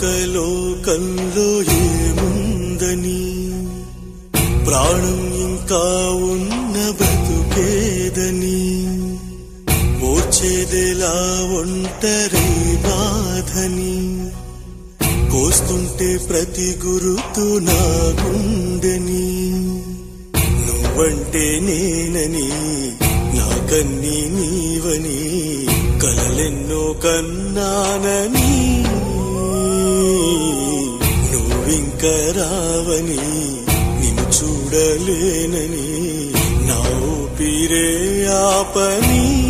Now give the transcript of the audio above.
పక్క లోకంలో ఏముందని ప్రాణం ఇంకా ఉన్న బతుకేదని ఓర్చేదెలా ఒంటరి బాధని కోస్తుంటే ప్రతి గురుతు నా గుండెని నువ్వంటే నేనని నా కన్నీ నీవని కలలెన్నో కన్నానని నువ్వింక రావని నిన్ను చూడలేనని నా ఊపిరే ఆపని